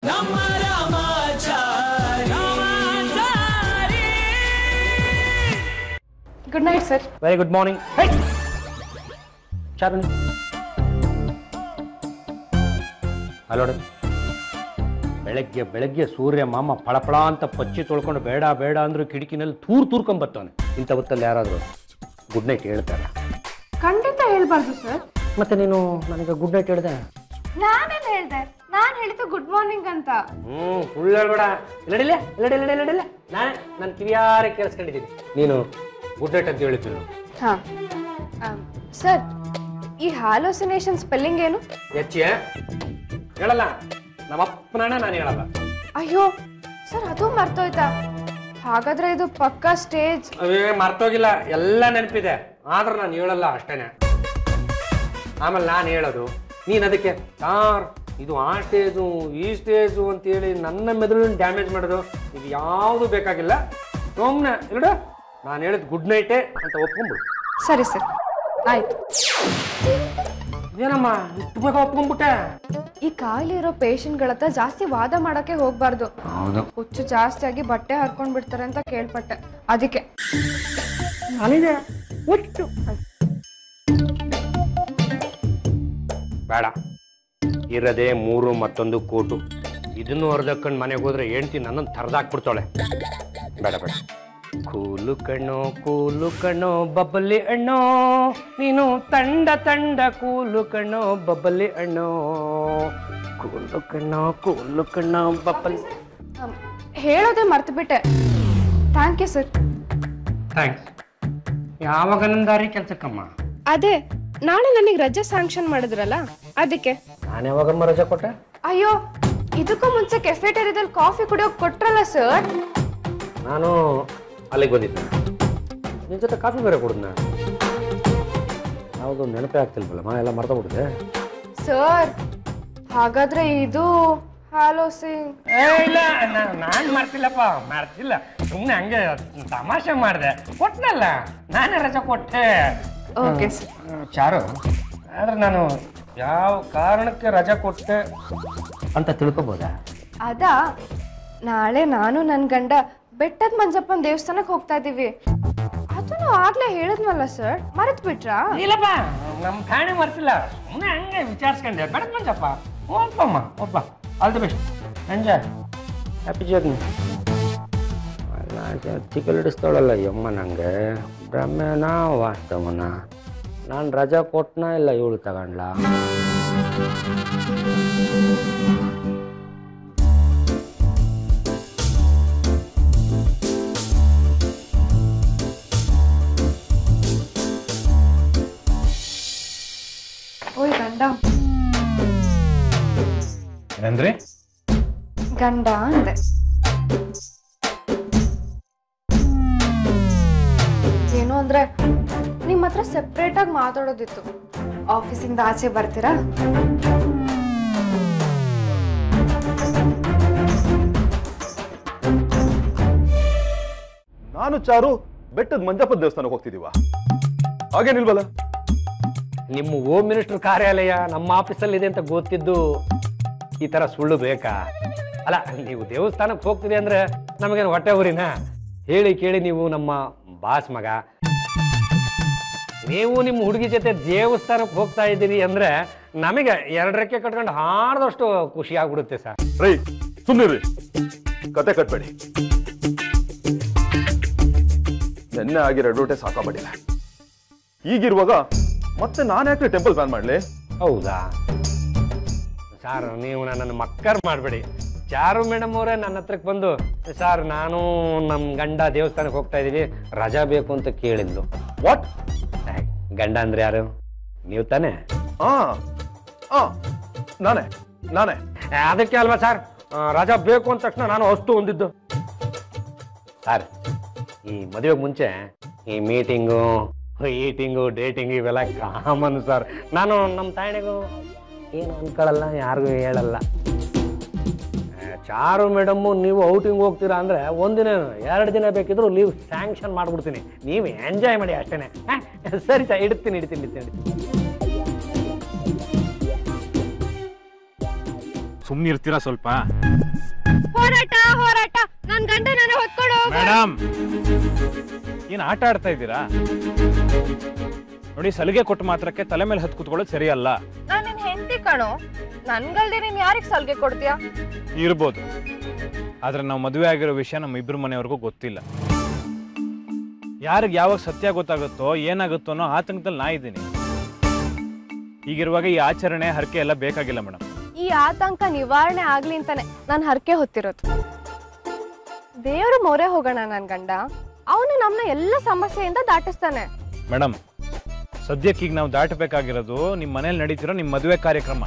ನಮ್ಮ Ramachari good night sir very good morning Charu hello ಬೆಳಗ್ಗೆ ಬೆಳಗ್ಗೆ ಸೂರ್ಯ ಮಾಮ ಫಳಫಳ ಅಂತ ಪಚ್ಚಿ ತೊಳ್ಕೊಂಡು ಬೇಡ ಬೇಡ ಅಂದ್ರು ಕಿಟಕಿನಲ್ಲಿ ತೂರ್ ತೂರ್ಕೊಂಬತ್ತವನೆ ಇಂಥ ಹೊತ್ತಲ್ಲಿ ಯಾರಾದರೂ ಗುಡ್ ನೈಟ್ ಹೇಳ್ತಾರೆ ಖಂಡಿತ ಹೇಳ್ಬಾರ್ದು ಸರ್ ಮತ್ತೆ ನೀನು ನನಗೆ ಗುಡ್ ನೈಟ್ ಹೇಳ್ದೆ ನಾನೇನ್ ಹೇಳ್ದೆ ನಾನ್ ಹೇಳಿದ್ದು ಗುಡ್ ಮಾರ್ನಿಂಗ್ ಅಂತ ಹ್ಞೂ ಸುಳ್ಳು ಹೇಳ್ಬೇಡ ಇಲ್ಲಡಿಲ್ಲ ಇಲ್ಲಡಿಲ್ಲ ಇಲ್ಲಡಿಲ್ಲ ನಾನೇ ನಾನು ಕಿವಿಯಾರೆ ಕೇಳಿಸ್ಕೊಂಡಿದ್ದೀನಿ ನೀನು ಗುಡ್ ನೈಟ್ ಅಂತ ಹೇಳಿದ್ದು ಹಾ ಸರ್ ಈ ಹ್ಯಾಲೋಸಿನೇಷನ್ ಸ್ಪೆಲ್ಲಿಂಗ್ ಏನು ಹೆಚ್ಚಿ ಹೇಳಲ್ಲ ನಮ್ಮ ಅಪ್ಪನ ನಾನು ಹೇಳಲ್ಲ ಅಯ್ಯೋ ಸರ್ ಅದು ಮರ್ತೋಯ್ತಾ ಹಾಗಾದ್ರೆ ಇದು ಪಕ್ಕಾ ಸ್ಟೇಜ್ ಅವೇ ಮರ್ತೋಗಿಲ್ಲ ಎಲ್ಲ ನೆನಪಿದೆ ಆದ್ರೆ ನಾನು ಹೇಳಲ್ಲ ಅಷ್ಟೇನೆ ಆಮೇಲೆ ನಾನು ಹೇಳೋದು ನೀನು ಅದಕ್ಕೆ ಸಾರ್ ಇದು ಆ ಸ್ಟೇಜು ಈ ಸ್ಟೇಜು ಅಂತೇಳಿ ನನ್ನ ಮೆದುಳನ್ನ ಡ್ಯಾಮೇಜ್ ಮಾಡೋದು ಇದು ಯಾವುದು ಬೇಕಾಗಿಲ್ಲ ಸುಮ್ಮನೆ ಇಲ್ಲಡ ನಾನು ಹೇಳಿದ ಗುಡ್ ನೈಟೇ ಅಂತ ಒಪ್ಕೊಂಬಿಡು ಸರಿ ಸರ್ ಆಯ್ತು ಏನಮ್ಮ ಇಷ್ಟು ಬೇಗ ಒಪ್ಕೊಂಡ್ಬಿಟ್ಟೆ ಈ ಕಾಯಿಲೆ ಇರೋ ಪೇಷಂಟ್ಗಳ ಹತ್ರ ಜಾಸ್ತಿ ವಾದ ಮಾಡಕ್ಕೆ ಹೋಗ್ಬಾರ್ದು ಹೌದು ಹುಚ್ಚು ಜಾಸ್ತಿ ಆಗಿ ಬಟ್ಟೆ ಹರ್ಕೊಂಡ್ ಬಿಡ್ತಾರೆ ಅಂತ ಕೇಳ್ಪಟ್ಟೆ ಅದಕ್ಕೆ ನಾನಿದೆ ಒಟ್ಟು ಬೇಡ ಇರದೆ ಮೂರು ಮತ್ತೊಂದು ಕೋಟು ಇದನ್ನು ಹೊರದಕ್ಕಂಡು ಮನೆಗೆ ಹೋದ್ರೆ ಹೆಂಡ್ತಿ ನನ್ನನ್ನು ತರದಾಕ್ಬಿಡ್ತಾಳೆ ಬೇಡ ಬೇಡ ಕೂಲು ಕಣ್ಣೋ ಕೂಲು ಕಣ್ಣೋ ಬಬ್ಬಲಿ ಅಣ್ಣೋ ನೀನು ತಂಡ ತಂಡ ಕೂಲು ಕಣ್ಣೋ ಬಬ್ಬಲಿ ಅಣ್ಣೋ ಕೂಲು ಕಣ್ಣೋ ಕೂಲು ಕಣ್ಣೋ ಬಬ್ಬಲಿ ಅಮ್, ಹೇಳೋದೇ ಮರ್ತು ಬಿಟ್ಟೆ ಥ್ಯಾಂಕ್ ಯು ಸರ್ ಥ್ಯಾಂಕ್ಸ್ ಯಾವಾಗ ನನ್ನ ದಾರಿ ಕೆಲ್ಸಕ್ಕಮ್ಮ ಅದೇ ನಾಳೆ ನನಗೆ ರಜೆ ಸ್ಯಾಂಕ್ಷನ್ ಮಾಡಿದ್ರಲ್ಲ ಅದಕ್ಕೆ ನಾನು ಯಾವಾಗಮ್ಮ ರಜೆ ಕೊಟ್ಟೆ ಅಯ್ಯೋ ಇದಕ್ಕೂ ಮುಂಚೆ ಕೆಫೆಟೇರಿಯಾದಲ್ಲಿ ಕಾಫಿ ಕುಡಿಯೋಕ್ ಕೊಟ್ರಲ್ಲ ಸರ್ ನಾನು ಅಲ್ಲಿಗೆ ಬಂದಿದ್ದೆ ನಿನ್ನ ಜೊತೆ ಕಾಫಿ ಬೇರೆ ಕುಡಿದ್ನ ಯಾವುದು ನೆನಪೇ ಆಗ್ತಿಲ್ವಲ್ಲಮ್ಮ ಎಲ್ಲ ಮರ್ತೋಗ್ಬಿಟ್ಟಿದೆ ಸರ್ ಹಾಗಾದ್ರೆ ಇದು ಹ್ಯಾಲೋಸಿಂಗ್ ಏ ಇಲ್ಲ ನಾನು ಮಾಡ್ತಿಲ್ಲಪ್ಪ ಮಾಡ್ತಿಲ್ಲ ಸುಮ್ಮನೆ ಹಂಗೆ ತಮಾಷೆ ಮಾಡಿದೆ ಕೊಟ್ಟನಲ್ಲ ನಾನೇ ರಜೆ ಕೊಟ್ಟೆ ಓಕೆ ಸರ್ ಚಾರು ಆದ್ರೆ ನಾನು ಯಾವ ಕಾರಣಕ್ಕೆ ರಜೆ ಕೊಟ್ಟೆ ಅಂತ ತಿಳ್ಕೊಬೋದಾ ಅದಾ ನಾಳೆ ನಾನು ನನ್ನ ಗಂಡ ಬೆಟ್ಟದ ಮಂಜಪ್ಪನ ದೇವಸ್ಥಾನಕ್ಕೆ ಹೋಗ್ತಾ ಇದೀವಿ ಅದನ್ನು ಆಗ್ಲೇ ಹೇಳಿದ್ನಲ್ಲ ಸರ್ ಮರೆತ್ ಬಿಟ್ರಾ ಇಲ್ಲಪ್ಪ ನಮ್ಮ ಪ್ರಾಣಿ ಮರ್ತಿಲ್ಲ ಸುಮ್ಮನೆ ಹಂಗೆ ವಿಚಾರಿಸ್ಕೊಂಡೆ ಬೆಳಗ್ಗೆ ಮಂಜಪ್ಪ ಒಪ್ಪಮ್ಮ ಒಪ್ಪ all the best enjoy happy journey ಚಿಕ್ಕಲ್ ಹಿಡಿಸ್ತಾಳಲ್ಲ ಯಮ್ಮ ನಂಗೆ ಭ್ರಮೆನ ವಾಸ್ತವನ ನಾನು ರಜಾ ಕೊಟ್ಟನ ಇಲ್ಲ ಇವಳು ತಗೊಂಡ್ಲ ಓಯ್ ಗಂಡ ಏನಂದ್ರಿ ಗಂಡ ಅಂದೆ ಏನು ಅಂದ್ರೆ ನಿಮ್ಮ ಹತ್ರ ಸೆಪ್ರೇಟ್ ಆಗಿ ಮಾತಾಡೋದಿತ್ತು ಆಫೀಸಿಂದ ಆಚೆ ಬರ್ತೀರಾ ನಾನು ಚಾರು ಬೆಟ್ಟದ ಮಂಜಪ್ಪ ದೇವಸ್ಥಾನಕ್ಕೆ ಹೋಗ್ತಿದೀವ ಹಾಗೇನಿಲ್ವಲ್ಲ ನಿಮ್ಮ ಹೋಮ್ ಮಿನಿಸ್ಟರ್ ಕಾರ್ಯಾಲಯ ನಮ್ಮ ಆಫೀಸಲ್ಲಿದೆ ಅಂತ ಗೊತ್ತಿದ್ದು ಈ ಥರ ಸುಳ್ಳು ಬೇಕಾ ಅಲ್ಲ ನೀವು ದೇವಸ್ಥಾನಕ್ಕೆ ಹೋಗ್ತಿದೆ ಅಂದ್ರೆ ನಮಗೇನು ಹೊಟ್ಟೆ ಊರಿನ ಹೇಳಿ ಕೇಳಿ ನೀವು ನಮ್ಮ ಬಾಸ್ ಮಗ ನೀವು ನಿಮ್ಮ ಹುಡುಗಿ ಜೊತೆ ದೇವಸ್ಥಾನಕ್ಕೆ ಹೋಗ್ತಾ ಇದ್ದೀರಿ ಅಂದ್ರೆ ನಮಗೆ ಎರಡರಕ್ಕೆ ಕಟ್ಕೊಂಡು ಹಾಡ್ದಷ್ಟು ಖುಷಿ ಆಗ್ಬಿಡುತ್ತೆ ಸರ್ ರೈ ಸುಮ್ಮನಿರಿ ಕತೆ ಕಟ್ಬೇಡಿ ನಿನ್ನೆ ಆಗಿರೋ ಅಡ್ವರ್ಟೈಸ್ ಸಾಕಾಗ್ಬಿಟ್ಟಿದೆ ಈಗಿರುವಾಗ ಮತ್ತೆ ನಾನು ಯಾಕೆ ಟೆಂಪಲ್ ಬ್ಯಾನ್ ಮಾಡ್ಲಿ ಹೌದಾ ಸರ್ ನೀವು ನನ್ನನ್ನು ಮಕ್ಕರ್ ಮಾಡಬೇಡಿ ಚಾರು ಮೇಡಮ್ ಅವರೇ ನನ್ನ ಹತ್ರಕ್ಕೆ ಬಂದು ಸರ್ ನಾನು ನಮ್ಮ ಗಂಡ ದೇವಸ್ಥಾನಕ್ಕೆ ಹೋಗ್ತಾ ಇದ್ದೀವಿ ರಜಾ ಬೇಕು ಅಂತ ಕೇಳಿದ್ಲು ವಾಟ್ ಏ, ಗಂಡ ಅಂದ್ರೆ ಯಾರು ನೀವು ತಾನೇ ಹಾ ಹಾ ನಾನೇ ನಾನೇ ಏ, ಅದಕ್ಕೆ ಅಲ್ವಾ ಸರ್ ಆ, ರಜಾ ಬೇಕು ಅಂದ ತಕ್ಷಣ ನಾನು ಅಷ್ಟು ಹೊಂದಿದ್ದು ಸರ್ ಈ ಮದುವೆಗೆ ಮುಂಚೆ ಈ ಮೀಟಿಂಗು ಈಟಿಂಗು ಡೇಟಿಂಗ್ ಇವೆಲ್ಲ ಕಾಮನ್ ಸರ್ ನಾನು ನಮ್ಮ ತಾಯಿಗೂ ಏನು ಅನ್ಕೊಳ್ಳಲ್ಲ ಯಾರಿಗೂ ಹೇಳಲ್ಲ ಆ, ಚಾರು ಮೇಡಮ್ಮು ನೀವು ಔಟಿಂಗ್ ಹೋಗ್ತೀರಾ ಅಂದರೆ ಒಂದಿನ ಎರಡು ದಿನ ಬೇಕಿದ್ರು ಲೀವ್ ಸ್ಯಾಂಕ್ಷನ್ ಮಾಡ್ಬಿಡ್ತೀನಿ ನೀವು ಎಂಜಾಯ್ ಮಾಡಿ ಅಷ್ಟೇ ಸರಿ ಸರ್ ಇಡ್ತೀನಿ ಇಡ್ತೀನಿ ಇಡ್ತೀನಿ ಇಡ್ತೀನಿ ಸುಮ್ಮನೆ ಇರ್ತೀರಾ ಸ್ವಲ್ಪ ಹೋರಾಟ ಹೋರಾಟ ನನ್ ಗಂಡ ನನ್ನ ಹೊತ್ಕೊಂಡು ಹೋಗು. ಮೇಡಮ್ ಏನ್ ಆಟ ಆಡ್ತಾ ಇದ್ದೀರಾ ನೋಡಿ ಸಲಿಗೆ ಕೊಟ್ಟ ಮಾತ್ರಕ್ಕೆ ತಲೆ ಮೇಲೆ ಹತ್ತು ಕುತ್ಕೊಳ್ಳೋದು ಸರಿಯಲ್ಲ ನಾನ್ ನಿನ್ ಹೆಂಡತಿ ಕಣೋ ನನ್ಗಲ್ದೆ ನೀನ್ ಯಾರಿಗ್ ಸಲ್ಗೆ ಕೊಡ್ತೀಯಾ ಇರ್ಬೋದು ಆದ್ರೆ ನಾವು ಮದುವೆ ಆಗಿರೋ ವಿಷಯ ನಮ್ಮ ಇಬ್ರು ಮನೆಯವ್ರಿಗೂ ಗೊತ್ತಿಲ್ಲ ಯಾರಿಗೆ ಯಾವಾಗ ಸತ್ಯ ಗೊತ್ತಾಗುತ್ತೋ ಏನಾಗುತ್ತೋ ಅನ್ನೋ ಆತಂಕದಲ್ಲಿ ನಾ ಇದ್ದೀನಿ ಈಗಿರುವಾಗ ಈ ಆಚರಣೆ ಹರಕೆ ಎಲ್ಲ ಬೇಕಾಗಿಲ್ಲ ಮೇಡಮ್ ಈ ಆತಂಕ ನಿವಾರಣೆ ಆಗ್ಲಿ ಅಂತಾನೆ ನಾನ್ ಹರಕೆ ಹೊತ್ತಿರೋದು ದೇವ್ರು ಮೊರೆ ಹೋಗೋಣ ನನ್ ಗಂಡ ಅವನು ನಮ್ಮನ್ನ ಎಲ್ಲ ಸಮಸ್ಯೆಯಿಂದ ದಾಟಿಸ್ತಾನೆ ಮೇಡಮ್ ಸದ್ಯಕ್ಕೆ ಈಗ ನಾವು ದಾಟಬೇಕಾಗಿರೋದು ನಿಮ್ಮ ಮನೇಲಿ ನಡೀತಿರೋ ನಿಮ್ಮ ಮದುವೆ ಕಾರ್ಯಕ್ರಮ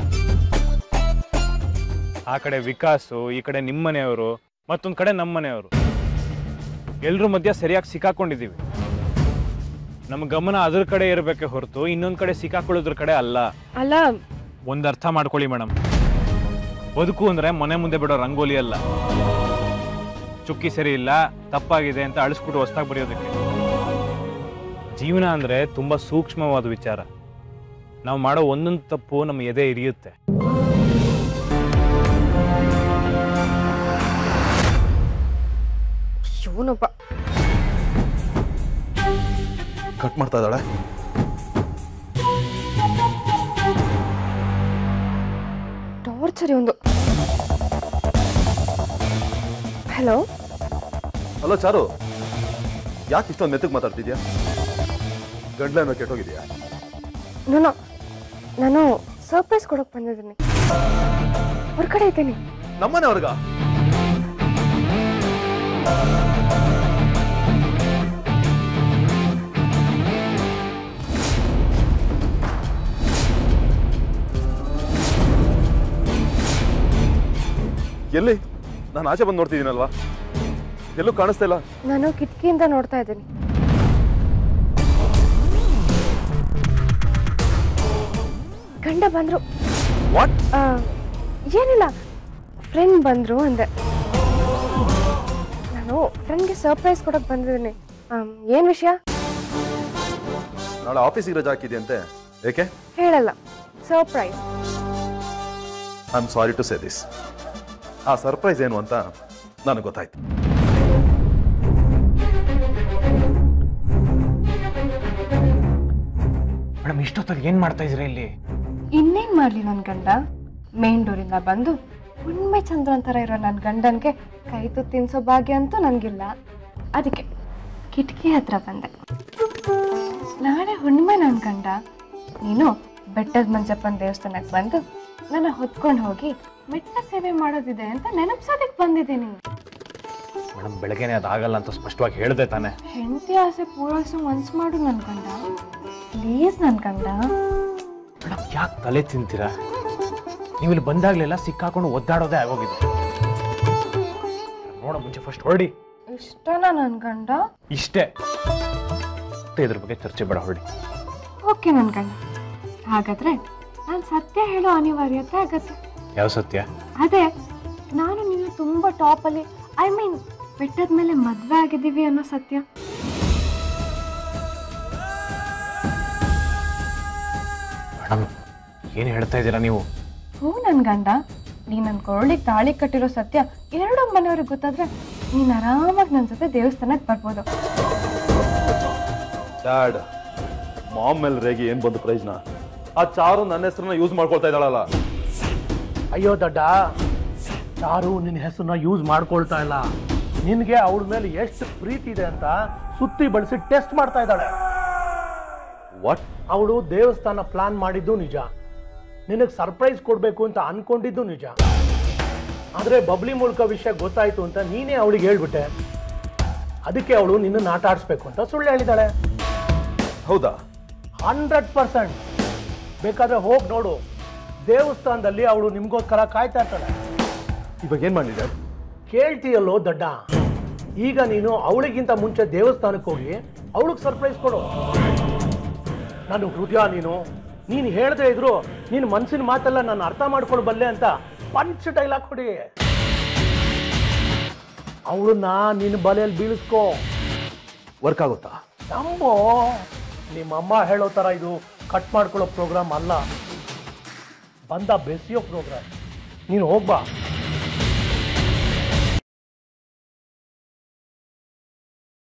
ಆ ಕಡೆ ವಿಕಾಸು ಈ ಕಡೆ ನಿಮ್ಮ ಮನೆಯವರು ಮತ್ತೊಂದು ಕಡೆ ನಮ್ಮ ಮನೆಯವರು ಎಲ್ರ ಮಧ್ಯ ಸರಿಯಾಗಿ ಸಿಕ್ಕಾಕೊಂಡಿದ್ದೀವಿ ನಮ್ಮ ಗಮನ ಅದ್ರ ಕಡೆ ಇರಬೇಕೆ ಹೊರತು ಇನ್ನೊಂದು ಕಡೆ ಸಿಕ್ಕಾಕೊಳ್ಳೋದ್ರ ಕಡೆ ಅಲ್ಲ ಅಲ್ಲ ಒಂದು ಅರ್ಥ ಮಾಡ್ಕೊಳ್ಳಿ ಮೇಡಮ್ ಬದುಕು ಅಂದ್ರೆ ಮನೆ ಮುಂದೆ ಬಿಡೋ ರಂಗೋಲಿ ಅಲ್ಲ ಚುಕ್ಕಿ ಸರಿ ಇಲ್ಲ ತಪ್ಪಾಗಿದೆ ಅಂತ ಅಳಿಸ್ಬಿಟ್ಟು ಹೊಸ್ದಾಗಿ ಬರೆಯೋದಕ್ಕೆ ಜೀವನ ಅಂದ್ರೆ ತುಂಬಾ ಸೂಕ್ಷ್ಮವಾದ ವಿಚಾರ ನಾವು ಮಾಡೋ ಒಂದೊಂದು ತಪ್ಪು ನಮ್ಮ ಎದೆ ಇರಿಯುತ್ತೆ ಇವನೊಬ್ಬ ಕಟ್ ಮಾಡ್ತಾ ಇದ್ದಾಳೆ ಟಾರ್ಚರ್ ಒಂದು ಹಲೋ ಹಲೋ ಚಾರು ಯಾಕೆ ಇಷ್ಟೊಂದು ಮೆತ್ತಗೆ ಮಾತಾಡ್ತಿದ್ಯಾ ಗಂಡ್ಲೇನೋ ಕೆಟ್ಟೋಗಿದ್ಯಾ ನಾನು ನಾನು ಸರ್ಪ್ರೈಸ್ ಕೊಡಕ್ ಬಂದಿದ್ದೀನಿ ಹೊರಗಡೆ ಇದ್ದೀನಿ ನಮ್ಮನೆ ಅವ್ರಿಗ ಎಲ್ಲಿ ನಾನು ಆಚೆ ಬಂದು ನೋಡ್ತಿದ್ದೀನಲ್ವಾ ಎಲ್ಲೂ ಕಾಣಿಸ್ತಾ ಇಲ್ಲ ನಾನು ಕಿಟಕಿಯಿಂದ ನೋಡ್ತಾ ಇದ್ದೀನಿ ಗಂಡ ಬಂದ್ರು ವಾಟ್ ಆ, ಏನಿಲ್ಲ ಫ್ರೆಂಡ್ ಬಂದ್ರು ಅಂದೆ ನಾನು ಫ್ರೆಂಡ್ಗೆ ಸರ್ಪ್ರೈಸ್ ಕೊಡಕ್ ಬಂದಿದ್ದೀನಿ ಆಮ್, ಏನ್ ವಿಷಯ ನಾಳೆ ಆಫೀಸಿಗೆ ರಜಾ ಹಾಕಿದ್ಯಂತೆ ಏಕೆ ಹೇಳಲ್ಲ surprise I am sorry to say this ಆ ಸರ್ಪ್ರೈಸ್ ಏನು ಅಂತ ನನಗೆ ಗೊತ್ತಾಯ್ತು ಮೇಡಮ್ ಇಷ್ಟೊತ್ತಲ್ಲಿ ಏನ್ ಮಾಡ್ತಾ ಇದ್ರಿ ಇಲ್ಲಿ ಇನ್ನೇನ್ ಮಾಡ್ಲಿ ನನ್ ಗಂಡ ಮೇನ್ ಡೋರಿಂದ ಬಂದು ಹುಣ್ಮೆ ಚಂದ್ರನ್ ಥರ ಇರೋ ನನ್ನ ಗಂಡನ್ಗೆ ಕೈ ತುತ್ತು ತಿನ್ಸೋ ಭಾಗ್ಯ ಅಂತೂ ನನಗಿಲ್ಲ ಅದಕ್ಕೆ ಕಿಟಕಿ ಹತ್ರ ಬಂದೆ ನಾಳೆ ಹುಣ್ಮೆ ನನ್ನ ಗಂಡ ನೀನು ಬೆಟ್ಟದ ಮಂಜಪ್ಪನ ದೇವಸ್ಥಾನಕ್ಕೆ ಬಂದು ನನ್ನ ಹೊತ್ಕೊಂಡು ಹೋಗಿ ಮೆಟ್ಟ ಸೇವೆ ಮಾಡೋದಿದೆ ಅಂತ ನೆನಪ್ಸೋದಕ್ಕೆ ಬಂದಿದ್ದೀನಿ ಮೇಡಮ್ ಬೆಳಗ್ಗೆನೆ ಅದಾಗಲ್ಲ ಅಂತ ಸ್ಪಷ್ಟವಾಗಿ ಹೇಳ್ದೆ ತಾನೆ ಹೆಂಡತಿ ಆಸೆ ಪೂರೈಸೋ ಮನ್ಸು ಮಾಡು ನನ್ನ ಗಂಡ ಪ್ಲೀಸ್ ನನ್ನ ಗಂಡ ಮೇಡಮ್ ಯಾಕೆ ತಲೆ ತಿಂತೀರಾ ನೀವು ಇಲ್ಲಿ ಬಂದಾಗ್ಲೆಲ್ಲ ಸಿಕ್ಕಾಕೊಂಡು ಒದ್ದಾಡೋದೇ ಆಗೋಗಿದೆ ನೋಡೋ ಮುಂಚೆ ಫಸ್ಟ್ ಹೊರಡಿ ಇಷ್ಟನಾ ನನ್ನ ಗಂಡ ಇಷ್ಟೇ ಮತ್ತೆ ಇದ್ರ ಬಗ್ಗೆ ಚರ್ಚೆ ಬೇಡ ಹೊರಡಿ ಓಕೆ ನನ್ನ ಗಂಡ ಹಾಗಾದ್ರೆ ನಾನು ಸತ್ಯ ಹೇಳೋ ಅನಿವಾರ್ಯತೆ ಆಗತ್ತೆ ಯಾವ ಸತ್ಯ ಅದೇ ನಾನು ನೀನು ತುಂಬ ಟಾಪಲ್ಲಿ ಐ ಮೀನ್ ಬೆಟ್ಟದ ಮೇಲೆ ಮದುವೆ ಆಗಿದ್ದೀವಿ ಅನ್ನೋ ಸತ್ಯ ಮೇಡಮ್ ಏನು ಹೇಳ್ತಾ ಇದ್ದೀರಾ ನೀವು ಹ್ಞೂ ನನ್ನ ಗಂಡ ನೀನು ನನ್ನ ಕೊರಳಿಗೆ ತಾಳಿ ಕಟ್ಟಿರೋ ಸತ್ಯ ಎರಡು ಮನೆಯವ್ರಿಗೆ ಗೊತ್ತಾದ್ರೆ ನೀನು ಆರಾಮಾಗಿ ನನ್ನ ಜೊತೆ ದೇವಸ್ಥಾನಕ್ಕೆ ಬರ್ಬೋದು ಡ್ಯಾಡ್ ಮಾಮ್ ಮೇಲೆ ರೇಗಿ ಏನ್ ಬಂದು ಪ್ರೈಸ್ನ ಆ ಚಾರು ನನ್ನ ಹೆಸರನ್ನ ಯೂಸ್ ಮಾಡ್ಕೊಳ್ತಾ ಇದ್ದಾಳಲ್ಲ ಅಯ್ಯೋ ದಡ್ಡ ಯಾರು ನಿನ್ನ ಹೆಸರನ್ನ ಯೂಸ್ ಮಾಡ್ಕೊಳ್ತಾ ಇಲ್ಲ ನಿನಗೆ ಅವಳ ಮೇಲೆ ಎಷ್ಟು ಪ್ರೀತಿ ಇದೆ ಅಂತ ಸುತ್ತಿ ಬಳಸಿ ಟೆಸ್ಟ್ ಮಾಡ್ತಾ ಇದ್ದಾಳೆ ವಾಟ್ ಅವಳು ದೇವಸ್ಥಾನ ಪ್ಲಾನ್ ಮಾಡಿದ್ದು ನಿಜ ನಿನಗೆ ಸರ್ಪ್ರೈಸ್ ಕೊಡಬೇಕು ಅಂತ ಅನ್ಕೊಂಡಿದ್ದು ನಿಜ ಆದರೆ ಬಬ್ಲಿ ಮೂಲಕ ವಿಷಯ ಗೊತ್ತಾಯ್ತು ಅಂತ ನೀನೇ ಅವಳಿಗೆ ಹೇಳ್ಬಿಟ್ಟೆ ಅದಕ್ಕೆ ಅವಳು ನಿನ್ನ ಆಟ ಆಡಿಸ್ಬೇಕು ಅಂತ ಸುಳ್ಳು ಹೇಳಿದಾಳೆ ಹೌದಾ ಹಂಡ್ರೆಡ್ ಪರ್ಸೆಂಟ್ ಬೇಕಾದ್ರೆ ಹೋಗಿ ನೋಡು ದೇವಸ್ಥಾನದಲ್ಲಿ ಅವಳು ನಿಮ್ಗೋಸ್ಕರ ಕಾಯ್ತಾ ಇರ್ತಾಳೆ ಇವಾಗ ಏನ್ ಮಾಡಿದೆ ಕೇಳ್ತೀಯಲ್ಲೋ ದಡ್ಡ ಈಗ ನೀನು ಅವಳಿಗಿಂತ ಮುಂಚೆ ದೇವಸ್ಥಾನಕ್ಕೆ ಹೋಗಿ ಅವಳಿಗೆ ಸರ್ಪ್ರೈಸ್ ಕೊಡು ನಾನು ಹೃದಯ ನೀನು ನೀನು ಹೇಳದೇ ಇದ್ರು ನಿನ್ನ ಮನಸ್ಸಿನ ಮಾತೆಲ್ಲ ನಾನು ಅರ್ಥ ಮಾಡ್ಕೊಳ್ಬಲ್ಲೆ ಅಂತ ಪಂಚ್ ಡೈಲಾಗ್ ಕೊಡಿ ಅವಳನ್ನ ನಿನ್ನ ಬಲೆಯಲ್ಲಿ ಬೀಳಿಸ್ಕೋ ವರ್ಕ್ ಆಗುತ್ತಾ ನಂಬೋ ನಿಮ್ಮಮ್ಮ ಹೇಳೋ ಥರ ಇದು ಕಟ್ ಮಾಡ್ಕೊಳ್ಳೋ ಪ್ರೋಗ್ರಾಮ್ ಅಲ್ಲ ಬಂದ ಬೆಸೆಯೋ ಪ್ರೋಗ್ರಾಮ್ ನೀನು ಹೋಗ್ಬಾ